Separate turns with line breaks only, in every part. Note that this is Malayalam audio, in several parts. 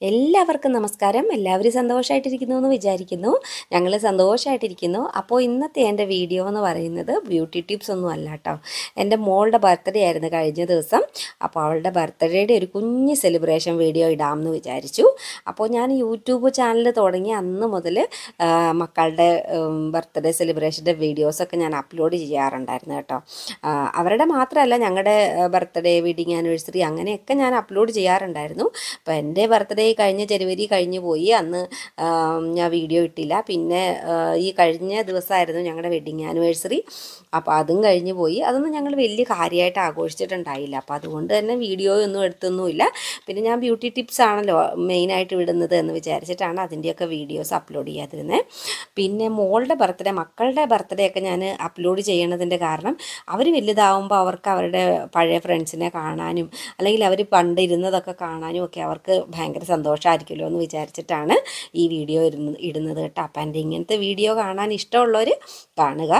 എല്ലാവർക്കും നമസ്കാരം എല്ലാവരും സന്തോഷമായിട്ടിരിക്കുന്നു എന്ന് വിചാരിക്കുന്നു ഞങ്ങൾ സന്തോഷമായിട്ടിരിക്കുന്നു അപ്പോൾ ഇന്നത്തെ എൻ്റെ വീഡിയോ എന്ന് പറയുന്നത് ബ്യൂട്ടി ടിപ്സ് ഒന്നും അല്ല കേട്ടോ എൻ്റെ മോളുടെ ബർത്ത്ഡേ ആയിരുന്നു കഴിഞ്ഞ ദിവസം അപ്പോൾ അവളുടെ ബർത്ത്ഡേയുടെ ഒരു കുഞ്ഞ് സെലിബ്രേഷൻ വീഡിയോ ഇടാമെന്ന് വിചാരിച്ചു അപ്പോൾ ഞാൻ യൂട്യൂബ് ചാനൽ തുടങ്ങി അന്ന് മുതൽ മക്കളുടെ ബർത്ത്ഡേ സെലിബ്രേഷൻ്റെ വീഡിയോസൊക്കെ ഞാൻ അപ്ലോഡ് ചെയ്യാറുണ്ടായിരുന്നു കേട്ടോ ആ, അവരുടെ മാത്രമല്ല ഞങ്ങളുടെ ബർത്ത്ഡേ വെഡിങ് ആനിവേഴ്സറി അങ്ങനെയൊക്കെ ഞാൻ അപ്ലോഡ് ചെയ്യാറുണ്ടായിരുന്നു അപ്പോൾ എൻ്റെ ബർത്ത്ഡേ കഴിഞ്ഞ ജനുവരി കഴിഞ്ഞു പോയി അന്ന് ആം, ഞാൻ വീഡിയോ ഇട്ടില്ല പിന്നെ ആ, ഈ കഴിഞ്ഞ ദിവസമായിരുന്നു ഞങ്ങളുടെ വെഡിങ് ആനിവേഴ്സറി അപ്പോൾ അതും കഴിഞ്ഞു പോയി അതൊന്നും ഞങ്ങൾ വലിയ കാര്യമായിട്ട് ആഘോഷിച്ചിട്ടുണ്ടായില്ല അപ്പോൾ അതുകൊണ്ട് തന്നെ വീഡിയോ ഒന്നും എടുത്തൊന്നുമില്ല പിന്നെ ഞാൻ ബ്യൂട്ടി ടിപ്സ് ആണല്ലോ മെയിനായിട്ട് വിടുന്നത് എന്ന് വിചാരിച്ചിട്ടാണ് അതിൻ്റെയൊക്കെ വീഡിയോസ് അപ്ലോഡ് ചെയ്യാതിരുന്നത് പിന്നെ മോളുടെ ബർത്ത്ഡേ മക്കളുടെ ബർത്ത്ഡേ ഒക്കെ ഞാൻ അപ്ലോഡ് ചെയ്യണതിൻ്റെ കാരണം അവർ വലുതാവുമ്പോൾ അവർക്ക് അവരുടെ പഴയ ഫ്രണ്ട്സിനെ കാണാനും അല്ലെങ്കിൽ അവർ പണ്ട് ഇരുന്നതൊക്കെ കാണാനും ഒക്കെ അവർക്ക് ഭയങ്കര സന്തോഷമായിരിക്കുമല്ലോ എന്ന് വിചാരിച്ചിട്ടാണ് ഈ വീഡിയോ ഇരുന്ന് ഇടുന്നത് കേട്ടോ അപ്പം എൻ്റെ ഇങ്ങനത്തെ വീഡിയോ കാണാൻ ഇഷ്ടമുള്ളവർ കാണുക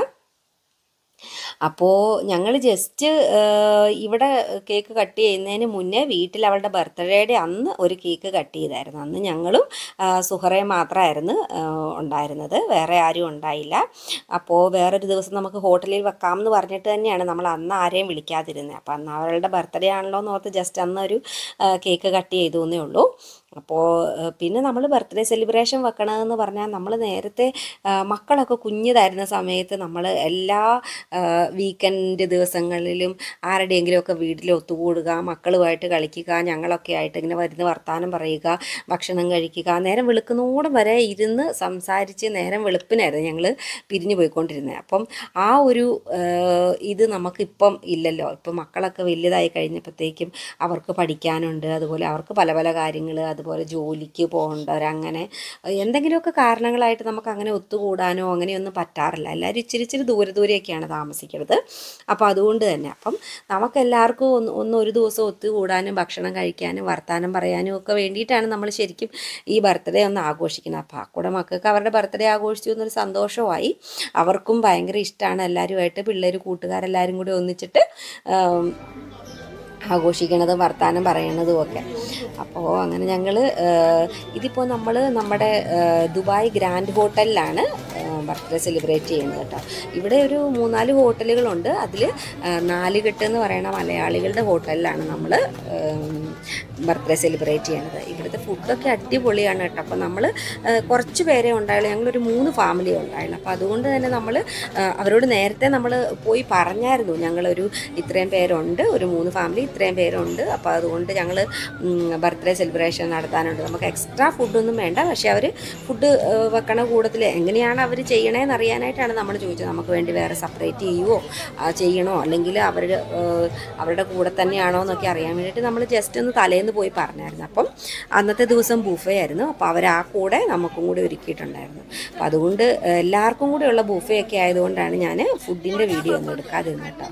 അപ്പോൾ ഞങ്ങൾ ജസ്റ്റ് ഇവിടെ കേക്ക് കട്ട് ചെയ്യുന്നതിന് മുന്നേ വീട്ടിൽ അവളുടെ ബർത്ത്ഡേയുടെ അന്ന് ഒരു കേക്ക് കട്ട് ചെയ്തായിരുന്നു അന്ന് ഞങ്ങളും ആ, സുഹറയും മാത്രമായിരുന്നു ആ, ഉണ്ടായിരുന്നത് വേറെ ആരും ഉണ്ടായില്ല അപ്പോൾ വേറൊരു ദിവസം നമുക്ക് ഹോട്ടലിൽ വെക്കാമെന്ന് പറഞ്ഞിട്ട് തന്നെയാണ് നമ്മൾ അന്ന് ആരെയും വിളിക്കാതിരുന്നത് അപ്പോൾ അന്ന് അവളുടെ ബർത്ത്ഡേ ആണല്ലോ എന്ന് ഓർത്ത് ജസ്റ്റ് അന്ന് ഒരു ആ, കേക്ക് കട്ട് ചെയ്തു എന്നേ ഉള്ളൂ അപ്പോൾ ഏഹ്, പിന്നെ നമ്മൾ ബർത്ത്ഡേ സെലിബ്രേഷൻ വെക്കണമെന്ന് പറഞ്ഞാൽ നമ്മൾ നേരത്തെ ആ, മക്കളൊക്കെ കുഞ്ഞതായിരുന്ന സമയത്ത് നമ്മൾ എല്ലാ വീക്കെൻഡ് ദിവസങ്ങളിലും ആരുടെയെങ്കിലുമൊക്കെ വീട്ടിൽ ഒത്തുകൂടുക മക്കളുമായിട്ട് കളിക്കുക ഞങ്ങളൊക്കെ ആയിട്ട് ഇങ്ങനെ വരുന്ന വർത്തമാനം പറയുക ഭക്ഷണം കഴിക്കുക നേരം വെളുക്കുന്നോളം വരെ ഇരുന്ന് സംസാരിച്ച് നേരം വെളുപ്പിനായിരുന്നു ഞങ്ങൾ പിരിഞ്ഞു പോയിക്കൊണ്ടിരുന്നത് അപ്പം ആ ഒരു ഏഹ്, ഇത് നമുക്കിപ്പം ഇല്ലല്ലോ ഇപ്പം മക്കളൊക്കെ വലുതായി കഴിഞ്ഞപ്പോഴത്തേക്കും അവർക്ക് പഠിക്കാനുണ്ട് അതുപോലെ അവർക്ക് പല പല കാര്യങ്ങൾ അതുപോലെ ജോലിക്ക് പോകേണ്ടവർ അങ്ങനെ എന്തെങ്കിലുമൊക്കെ കാരണങ്ങളായിട്ട് നമുക്ക് അങ്ങനെ ഒത്തുകൂടാനോ അങ്ങനെയൊന്നും പറ്റാറില്ല എല്ലാവരും ഇച്ചിരി ഇച്ചിരി ദൂരെ ദൂരെയൊക്കെയാണ് താമസിക്കുന്നത് അപ്പോൾ അതുകൊണ്ട് തന്നെ അപ്പം നമുക്ക് എല്ലാവർക്കും ഒന്ന് ഒന്ന് ഒരു ദിവസം ഒത്തുകൂടാനും ഭക്ഷണം കഴിക്കാനും വർത്തമാനം പറയാനും ഒക്കെ വേണ്ടിയിട്ടാണ് നമ്മൾ ശരിക്കും ഈ ബർത്ത്ഡേ ഒന്ന് ആഘോഷിക്കുന്നത് അപ്പോൾ ആ കൂടെ മക്കൾക്ക് അവരുടെ ബർത്ത്ഡേ ആഘോഷിച്ചു എന്നൊരു സന്തോഷമായി അവർക്കും ഭയങ്കര ഇഷ്ടമാണ് എല്ലാവരുമായിട്ട് പിള്ളേർ കൂട്ടുകാരെല്ലാവരും കൂടി ഒന്നിച്ചിട്ട് ആം, ആഘോഷിക്കണതും വർത്തമാനം പറയണതും ഒക്കെ അപ്പോൾ അങ്ങനെ ഞങ്ങൾ ഇതിപ്പോൾ നമ്മൾ നമ്മുടെ ആ, ദുബായ് ഗ്രാൻഡ് ഹോട്ടലിലാണ് ബർത്ത്ഡേ സെലിബ്രേറ്റ് ചെയ്യുന്നത് കേട്ടോ ഇവിടെ ഒരു മൂന്നാല് ഹോട്ടലുകളുണ്ട് അതിൽ നാലുകെട്ട് എന്ന് പറയുന്ന മലയാളികളുടെ ഹോട്ടലിലാണ് നമ്മൾ ബർത്ത്ഡേ സെലിബ്രേറ്റ് ചെയ്യണത് ഇവിടുത്തെ ഫുഡൊക്കെ അടിപൊളിയാണ് കേട്ടോ അപ്പോൾ നമ്മൾ കുറച്ച് പേരെ ഉണ്ടായുള്ളൂ ഞങ്ങളൊരു മൂന്ന് ഫാമിലി ഉണ്ടായുള്ളൂ അപ്പോൾ അതുകൊണ്ട് തന്നെ നമ്മൾ അവരോട് നേരത്തെ നമ്മൾ പോയി പറഞ്ഞായിരുന്നു ഞങ്ങളൊരു ഇത്രയും പേരുണ്ട് ഒരു മൂന്ന് ഫാമിലി ഇത്രയും പേരുണ്ട് അപ്പോൾ അതുകൊണ്ട് ഞങ്ങൾ ബർത്ത്ഡേ സെലിബ്രേഷൻ നടത്താനുണ്ട് നമുക്ക് എക്സ്ട്രാ ഫുഡൊന്നും വേണ്ട പക്ഷേ അവർ ഫുഡ് വെക്കണ കൂട്ടത്തിൽ എങ്ങനെയാണ് അവർ ചെയ്യണേന്ന് അറിയാനായിട്ടാണ് നമ്മൾ ചോദിച്ചത് നമുക്ക് വേണ്ടി വേറെ സെപ്പറേറ്റ് ചെയ്യുമോ ആ, ചെയ്യണോ അല്ലെങ്കിൽ അവർ അവരുടെ കൂടെ തന്നെയാണോ എന്നൊക്കെ അറിയാൻ വേണ്ടിയിട്ട് നമ്മൾ ജസ്റ്റ് ഒന്ന് തലേന്ന് പോയി പറഞ്ഞായിരുന്നു അപ്പം അന്നത്തെ ദിവസം ബുഫേ ആയിരുന്നു അപ്പോൾ അവർ ആ കൂടെ നമുക്കും കൂടി ഒരുക്കിയിട്ടുണ്ടായിരുന്നു അപ്പോൾ അതുകൊണ്ട് എല്ലാവർക്കും കൂടെയുള്ള ബുഫേ ഒക്കെ ആയതുകൊണ്ടാണ് ഞാൻ ഫുഡിൻ്റെ വീഡിയോ ഒന്നും എടുക്കാതിരുന്നത് കേട്ടോ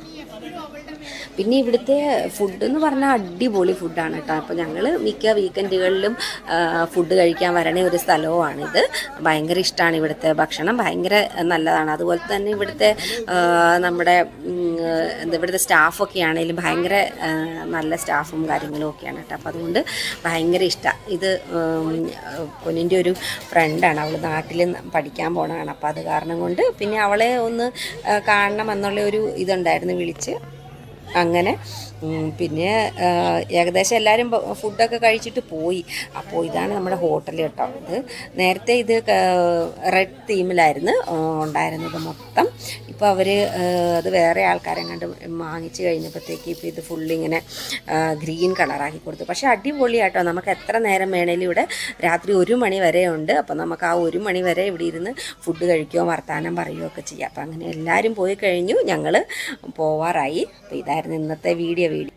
പിന്നെ ഇവിടുത്തെ ഫുഡ് എന്ന് പറഞ്ഞാൽ അടിപൊളി ഫുഡാണ് കേട്ടോ അപ്പോൾ ഞങ്ങൾ മിക്ക വീക്കെൻഡുകളിലും ഫുഡ് കഴിക്കാൻ വരണ ഒരു സ്ഥലവുമാണിത് ഭയങ്കര ഇഷ്ടമാണ് ഇവിടുത്തെ ഭക്ഷണം ഭയങ്കര നല്ലതാണ് അതുപോലെ തന്നെ ഇവിടുത്തെ ആ, നമ്മുടെ ഉം, എന്താ ഇവിടുത്തെ സ്റ്റാഫൊക്കെ ആണെങ്കിലും ഭയങ്കര ആ, നല്ല സ്റ്റാഫും കാര്യങ്ങളും ഒക്കെയാണ് കേട്ടോ അപ്പോൾ അതുകൊണ്ട് ഭയങ്കര ഇഷ്ടമാണ് ഇത് പൊന്നിൻ്റെ ഒരു ഫ്രണ്ടാണ് അവൾ നാട്ടിൽ പഠിക്കാൻ പോണതാണ് അപ്പോൾ അത് കാരണം കൊണ്ട് പിന്നെ അവളെ ഒന്ന് ആ, കാണണം എന്നുള്ള ഒരു ഇതുണ്ടായിരുന്നു വിളിച്ച് അങ്ങനെ ഉം, പിന്നെ ആ, ഏകദേശം എല്ലാവരും ബ- ഫുഡൊക്കെ കഴിച്ചിട്ട് പോയി അപ്പോൾ ഇതാണ് നമ്മുടെ ഹോട്ടൽ കേട്ടോ ഇത് നേരത്തെ ഇത് റെഡ് തീമിലായിരുന്നു ആ, ഉണ്ടായിരുന്നത് മൊത്തം ഇപ്പോൾ അവർ അത് വേറെ ആൾക്കാരെ കണ്ട് വാങ്ങിച്ച് കഴിഞ്ഞപ്പോഴത്തേക്ക് ഇപ്പോൾ ഇത് ഫുള്ള് ഇങ്ങനെ ഗ്രീൻ കളറാക്കി കൊടുത്തു പക്ഷേ അടിപൊളിയാട്ടോ നമുക്ക് എത്ര നേരം വേണേലും ഇവിടെ രാത്രി ഒരു മണി വരെ ഉണ്ട് അപ്പോൾ നമുക്ക് ആ ഒരു മണി വരെ ഇവിടെ ഇരുന്ന് ഫുഡ് കഴിക്കുകയോ വർത്തമാനം പറയുകയോ ഒക്കെ ചെയ്യാം അപ്പോൾ അങ്ങനെ എല്ലാവരും പോയി കഴിഞ്ഞു ഞങ്ങൾ പോവാറായി അപ്പോൾ ഇതായിരുന്നു ഇന്നത്തെ വീഡിയോ വീഡിയോ